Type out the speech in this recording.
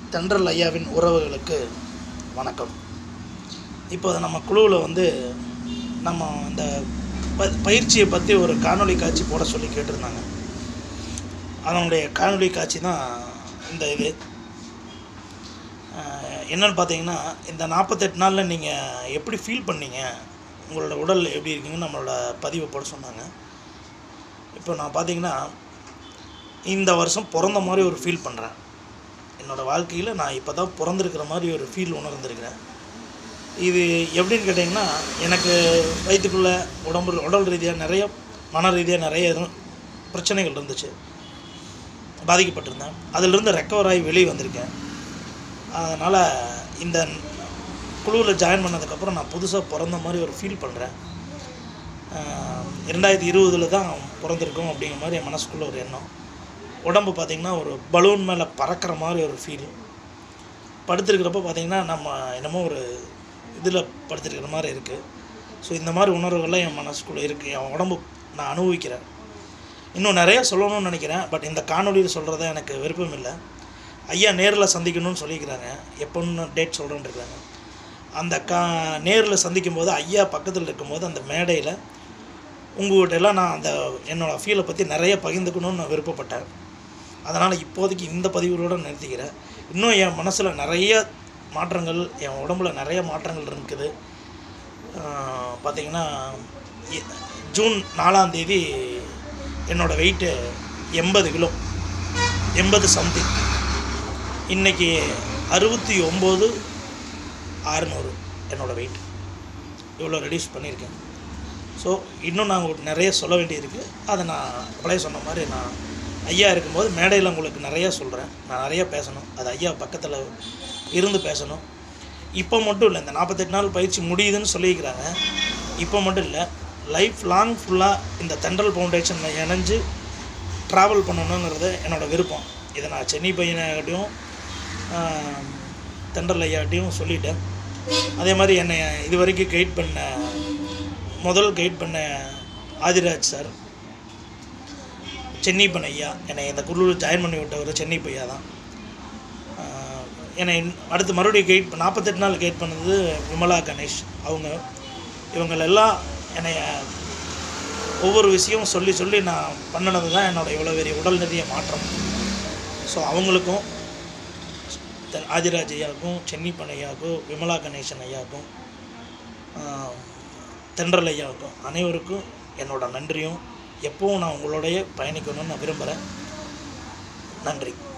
தென்றல் ஐயாவின் உறவுகளுக்கு வணக்கம் இப்போ நம்ம குழுவில் வந்து நம்ம இந்த ப பயிற்சியை பற்றி ஒரு காணொளி காட்சி போட சொல்லி கேட்டிருந்தாங்க அதனுடைய காணொளி காட்சி தான் இந்த இது அஹ், என்னன்னு பார்த்தீங்கன்னா இந்த நாற்பத்தெட்டு நாளில் நீங்கள் எப்படி ஃபீல் பண்ணீங்க உங்களோட உடல் எப்படி இருக்குங்கன்னு நம்மளோட பதிவை போட சொன்னாங்க இப்போ நான் பார்த்தீங்கன்னா இந்த வருஷம் பிறந்த மாதிரி ஒரு ஃபீல் பண்ணுறேன் என்னோடய வாழ்க்கையில் நான் இப்போ தான் பிறந்திருக்கிற மாதிரி ஒரு ஃபீல் உணர்ந்திருக்கிறேன் இது எப்படின்னு கேட்டிங்கன்னா எனக்கு வயிற்றுக்குள்ளே உடம்பு உடல் ரீதியாக நிறைய மன ரீதியாக நிறைய இரு- பிரச்சனைகள் இருந்துச்சு பாதிக்கப்பட்டிருந்தேன் அதிலிருந்து ரெக்கவர் ஆகி வெளியே வந்திருக்கேன் அதனால் இந்த குழுவில் ஜாயின் பண்ணதுக்கப்புறம் நான் புதுசாக பிறந்த மாதிரி ஒரு ஃபீல் பண்ணுறேன் ரெண்டாயிரத்தி இருபதில் தான் பிறந்திருக்கோம் அப்படிங்கிற மாதிரி என் மனசுக்குள்ளே ஒரு எண்ணம் உடம்பு பார்த்திங்கன்னா ஒரு பலூன் மேலே பறக்கிற மாதிரி ஒரு ஃபீல் படுத்திருக்கிறப்ப பார்த்திங்கன்னா நம்ம என்னமோ ஒரு இதில் படுத்திருக்கிற மாதிரி இருக்குது ஸோ இந்த மாதிரி உணர்வுகள்லாம் என் மனசுக்குள்ளே இருக்குது என் உடம்பு நான் அனுபவிக்கிறேன் இன்னும் நிறைய சொல்லணும்னு நினைக்கிறேன் பட் இந்த காணொலியில் சொல்கிறத எனக்கு விருப்பம் இல்லை ஐயா நேரில் சந்திக்கணும்னு சொல்லிக்கிறாங்க எப்போன்னு டேட் சொல்கிறேன்னு இருக்காங்க அந்த கா நேரில் சந்திக்கும் போது ஐயா பக்கத்தில் இருக்கும்போது அந்த மேடையில் உங்கள்கிட்ட எல்லாம் நான் அந்த என்னோடய ஃபீலை பற்றி நிறைய பகிர்ந்துக்கணும்னு நான் விருப்பப்பட்டேன் அதனால் இப்போதைக்கு இந்த பதிவுகளோடு நிறுத்திக்கிறேன் இன்னும் என் மனசில் நிறைய மாற்றங்கள் என் உடம்புல நிறைய மாற்றங்கள் இருக்குது பார்த்திங்கன்னா இ- ஜூன் நாலாம் தேதி என்னோடய வெயிட்டு எண்பது கிலோ எண்பது சம்திங் இன்றைக்கி அறுபத்தி ஒம்பது அறுநூறு என்னோடய வெயிட் இவ்வளோ ரெடியூஸ் பண்ணியிருக்கேன் ஸோ இன்னும் நான் உங்களுக்கு நிறைய சொல்ல வேண்டியிருக்கு அதை நான் பழைய சொன்ன மாதிரி நான் ஐயா இருக்கும்போது மேடையில் உங்களுக்கு நிறைய சொல்கிறேன் நான் நிறைய பேசணும் அது ஐயா பக்கத்தில் இருந்து பேசணும் இப்போ மட்டும் இல்லை இந்த நாற்பத்தெட்டு நாள் பயிற்சி முடியுதுன்னு சொல்லியிருக்கிறாங்க இப்போ மட்டும் இல்லை லைஃப் லாங் ஃபுல்லாக இந்த தென்றல் ஃபவுண்டேஷனில் இணைஞ்சு ட்ராவல் பண்ணணுங்கிறது என்னோடய விருப்பம் இதை நான் சென்னை பையனாகட்டையும் தென்றல் ஐயாட்டையும் சொல்லிட்டேன் அதே மாதிரி என்னை இது வரைக்கும் கைட் பண்ண முதல் கைட் பண்ண ஆதிராஜ் சார் சென்னை பன் ஐயா என்னை இந்த குழுவில் ஜாயின் பண்ணி விட்டவர் சென்னை பையா தான் ஆஹ் என்னை இன்- அடுத்து மறுபடியும் கைட் நாற்பத்தெட்டு நாள் கைட் பண்ணது விமலா கணேஷ் அவங்க இவங்களெல்லாம் என்னை ஒவ்வொரு விஷயமும் சொல்லி சொல்லி நான் பண்ணினது தான் என்னோட இவ்வளோ பெரிய உடல் நிதிய மாற்றம் ஸோ அவங்களுக்கும் த- ஆதிராஜ் ஐயாவுக்கும் சென்னிப்பன் ஐயாவுக்கும் விமலா கணேசன் ஐயாவுக்கும் ஆஹ், தென்றல் ஐயாவுக்கும் அனைவருக்கும் என்னோட நன்றியும் எப்பவும் நான் உங்களோடய பயணிக்கணும்னு நான் விரும்புகிறேன் நன்றி